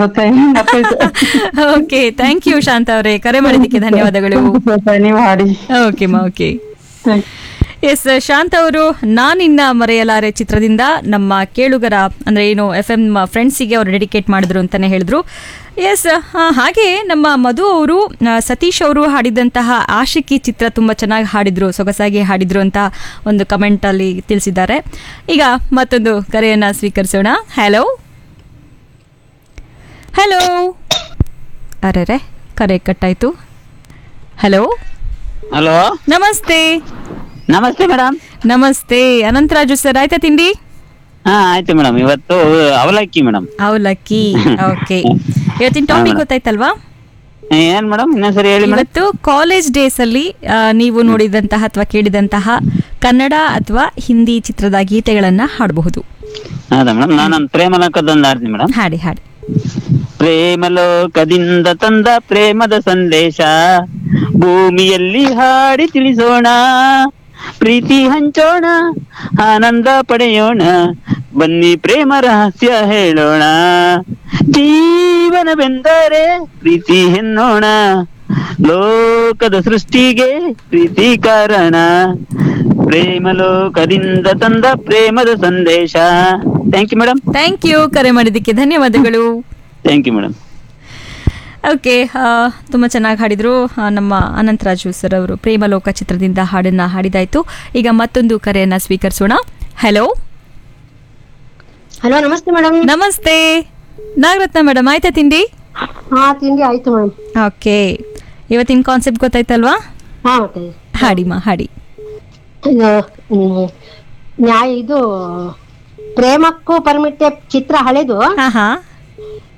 ಬರುತ್ತೆ ಮತ್ತೆ okay thank you ಶಾಂತ ಅವರೇ ಕರೆ ಮಾಡಿದ್ದಕ್ಕೆ ಧನ್ಯವಾದಗಳು ನೀವು ಹಾಡಿ ಓಕೆ ಮಾ ಓಕೆ ಎಸ್ ಶಾಂತ್ ಅವರು ನಾನಿನ್ನ ಮರೆಯಲಾರೆ ಚಿತ್ರದಿಂದ ನಮ್ಮ ಕೇಳುಗರ ಅಂದ್ರೆ ಏನು ಎಫ್ ಎಂ ಫ್ರೆಂಡ್ಸಿಗೆ ಅವರು ಡೆಡಿಕೇಟ್ ಮಾಡಿದ್ರು ಅಂತಾನೆ ಹೇಳಿದ್ರು ಎಸ್ ಹಾಗೆ ನಮ್ಮ ಮಧು ಅವರು ಆ, ಸತೀಶ್ ಅವರು ಹಾಡಿದಂತಹ ಆಶಿಕಿ ಚಿತ್ರ ತುಂಬ ಚೆನ್ನಾಗಿ ಹಾಡಿದ್ರು ಸೊಗಸಾಗಿ ಹಾಡಿದ್ರು ಅಂತ ಒಂದು ಕಮೆಂಟ್ ಅಲ್ಲಿ ತಿಳಿಸಿದ್ದಾರೆ ಈಗ ಮತ್ತೊಂದು ಕರೆಯನ್ನ ಸ್ವೀಕರಿಸೋಣ ಹಲೋ ಹಲೋ ಅರೆ ಕರೆ ಕಟ್ಟಾಯ್ತು ಹಲೋ ಹಲೋ ನಮಸ್ತೆ ನಮಸ್ತೆ ಮೇಡಮ್ ನಮಸ್ತೆ ಅನಂತರಾಜು ಸರ್ ಆಯ್ತಾ ತಿಂಡಿ ಹಾ ಆಯ್ತು ಮೇಡಮ್ ಇವತ್ತು ಅವಲಕ್ಕಿ ಮೇಡಮ್ ಅವಲಕ್ಕಿ ಓಕೆ ಇವತ್ತಿನ ಟಾಪಿಕ್ ಗೊತ್ತಾಯ್ತಲ್ವಾ ಏನ್ ಮೇಡಮ್ ಇನ್ನೊಂದ್ಸರಿ ಹೇಳಿ ಮೇಡಮ್ ಇವತ್ತು ಕಾಲೇಜ್ ಡೇಸ್ ಅಲ್ಲಿ ಆ, ನೀವು ನೋಡಿದಂತಹ ಅಥವಾ ಕೇಳಿದಂತಹ ಕನ್ನಡ ಅಥವಾ ಹಿಂದಿ ಚಿತ್ರದ ಗೀತೆಗಳನ್ನ ಹಾಡಬಹುದು ಹೌದಾ ಮೇಡಮ್ ನಾನು ಪ್ರೇಮಲೋಕದೊಂದು ಆಡ್ತೀನಿ ಮೇಡಮ್ ಹಾಡಿ ಹಾಡಿ ಪ್ರೇಮಲೋಕದಿಂದ ತಂದ ಪ್ರೇಮದ ಸಂದೇಶ ಭೂಮಿಯಲ್ಲಿ ಹಾಡಿ ತಿಳಿಸೋಣ ಪ್ರೀತಿ ಹಂಚೋಣ ಆನಂದ ಪಡೆಯೋಣ ಬನ್ನಿ ಪ್ರೇಮ ರಹಸ್ಯ ಹೇಳೋಣ ಜೀವನವೆಂದರೆ ಪ್ರೀತಿ ಎನ್ನೋಣ ಲೋಕದ ಸೃಷ್ಟಿಗೆ ಪ್ರೀತಿ ಕಾರಣ ಪ್ರೇಮ ಲೋಕದಿಂದ ತಂದ ಪ್ರೇಮದ ಸಂದೇಶ thank you madam thank you ಕರೆ ಮಾಡಿದ್ದಕ್ಕೆ ಧನ್ಯವಾದಗಳು ಥ್ಯಾಂಕ್ ಯು ಮೇಡಮ್ ಓಕೆ ತುಂಬ ಚೆನ್ನಾಗಿ ಹಾಡಿದ್ರು ಆ, ನಮ್ಮ ಅನಂತರಾಜು ಸರ್ ಅವರು ಪ್ರೇಮಲೋಕ ಚಿತ್ರದಿಂದ ಹಾಡನ್ನ ಹಾಡಿದಾಯ್ತು ಈಗ ಮತ್ತೊಂದು ಕರೆಯನ್ನ ಸ್ವೀಕರಿಸೋಣ ಹಲೋ ಹಲೋ ನಮಸ್ತೆ ಮೇಡಮ್ ನಮಸ್ತೆ ನಾಗರತ್ನ ಮೇಡಮ್ ಆಯ್ತಾ ತಿಂಡಿ ಹಾ ತಿಂಡಿ ಆಯ್ತು ಮೇಡಮ್ ಓಕೆ ಇವತ್ತಿನ ಕಾನ್ಸೆಪ್ಟ್ ಗೊತ್ತಾಯ್ತಲ್ವಾ ಹಾ ಮತ್ತೆ ಹಾಡಿಮಾ ಹಾಡಿ ಇದು ಹ್ಮ್, ನ್ಯಾಯ ಇದು ಪ್ರೇಮಕ್ಕೂ ಪರ್ಮಿಟ್ಟೆ ಚಿತ್ರ ಹಳೆದು ಹಾ ಹಾ